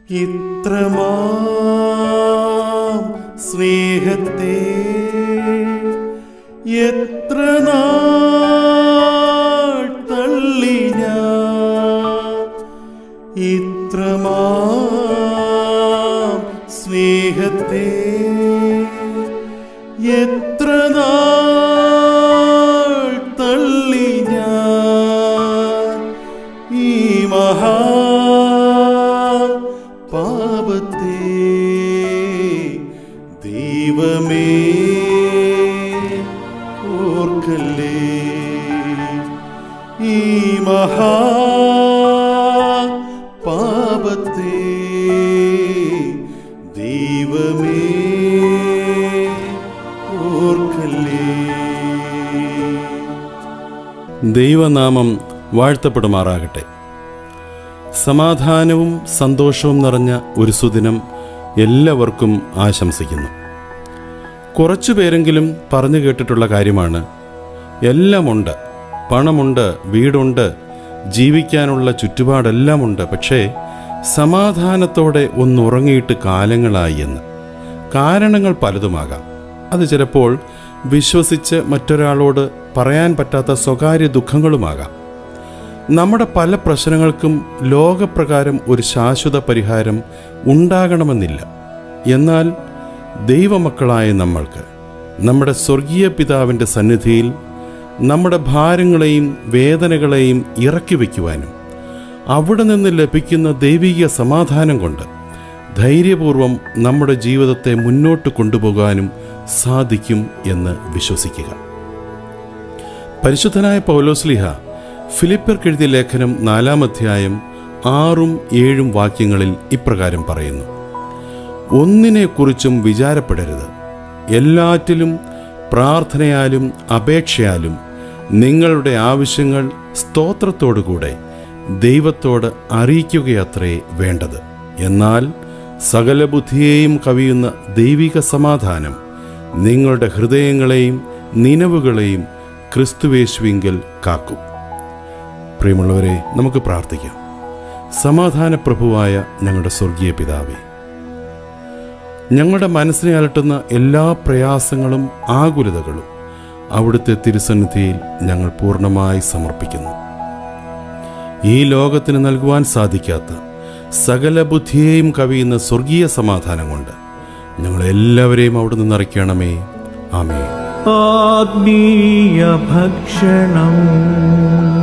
ഇത്രമാം സ്നേഹത്തെ എത്ര നാൾ തള്ളി ഞാൻ ഇത്രമാം സ്നേഹത്തെ എത്ര നാൾ തള്ളി ഞാൻ ഈ മഹാ പാപത്തെ ദൈവമേ ഓർക്കല്ലേ ഈ മഹാ പാപത്തെ ദൈവമേ ഓർക്കല്ലേ ദൈവനാമം വാഴ്ത്തപ്പെടുമാറാകട്ടെ സമാധാനവും സന്തോഷവും നിറഞ്ഞ ഒരു സുദിനം എല്ലാവർക്കും ആശംസിക്കുന്നു കുറച്ചു പേരെങ്കിലും പറഞ്ഞു കേട്ടിട്ടുള്ള കാര്യമാണ് എല്ലാമുണ്ട് പണമുണ്ട് വീടുണ്ട് ജീവിക്കാനുള്ള ചുറ്റുപാടെല്ലാമുണ്ട് പക്ഷേ സമാധാനത്തോടെ ഒന്നുറങ്ങിയിട്ട് കാലങ്ങളായി എന്ന് കാരണങ്ങൾ പലതുമാകാം അത് ചിലപ്പോൾ വിശ്വസിച്ച് മറ്റൊരാളോട് പറയാൻ പറ്റാത്ത സ്വകാര്യ ദുഃഖങ്ങളുമാകാം നമ്മുടെ പല പ്രശ്നങ്ങൾക്കും ലോകപ്രകാരം ഒരു ശാശ്വത പരിഹാരം ഉണ്ടാകണമെന്നില്ല എന്നാൽ ദൈവമക്കളായ നമ്മൾക്ക് നമ്മുടെ സ്വർഗീയ പിതാവിൻ്റെ സന്നിധിയിൽ നമ്മുടെ ഭാരങ്ങളെയും വേദനകളെയും ഇറക്കി വയ്ക്കുവാനും അവിടെ നിന്ന് ലഭിക്കുന്ന ദൈവിക സമാധാനം കൊണ്ട് ധൈര്യപൂർവം നമ്മുടെ ജീവിതത്തെ മുന്നോട്ട് കൊണ്ടുപോകാനും സാധിക്കും എന്ന് വിശ്വസിക്കുക പരിശുദ്ധനായ പൗലോസ്ലിഹ ഫിലിപ്പർക്കെഴുതിയ ലേഖനം നാലാം അധ്യായം ആറും ഏഴും വാക്യങ്ങളിൽ ഇപ്രകാരം പറയുന്നു ഒന്നിനെക്കുറിച്ചും വിചാരപ്പെടരുത് എല്ലാറ്റിലും പ്രാർത്ഥനയാലും അപേക്ഷയാലും നിങ്ങളുടെ ആവശ്യങ്ങൾ സ്തോത്രത്തോടുകൂടെ ദൈവത്തോട് അറിയിക്കുകയത്രേ വേണ്ടത് എന്നാൽ സകല ബുദ്ധിയെയും കവിയുന്ന ദൈവിക സമാധാനം നിങ്ങളുടെ ഹൃദയങ്ങളെയും നിലവുകളെയും ക്രിസ്തുവേശുവിങ്കൽ കാക്കും പ്രിയമുള്ളവരെ നമുക്ക് പ്രാർത്ഥിക്കാം സമാധാന പ്രഭുവായ ഞങ്ങളുടെ സ്വർഗീയ പിതാവേ ഞങ്ങളുടെ മനസ്സിനെ അലട്ടുന്ന എല്ലാ പ്രയാസങ്ങളും ആകുലതകളും അവിടുത്തെ തിരുസന്നിധിയിൽ ഞങ്ങൾ പൂർണ്ണമായി സമർപ്പിക്കുന്നു ഈ ലോകത്തിന് നൽകുവാൻ സാധിക്കാത്ത സകല ബുദ്ധിയെയും കവിയുന്ന സ്വർഗീയ സമാധാനം കൊണ്ട് ഞങ്ങളെല്ലാവരെയും അവിടുന്ന് നിറയ്ക്കണമേ ആമേ ആത്മീയ ഭക്ഷണം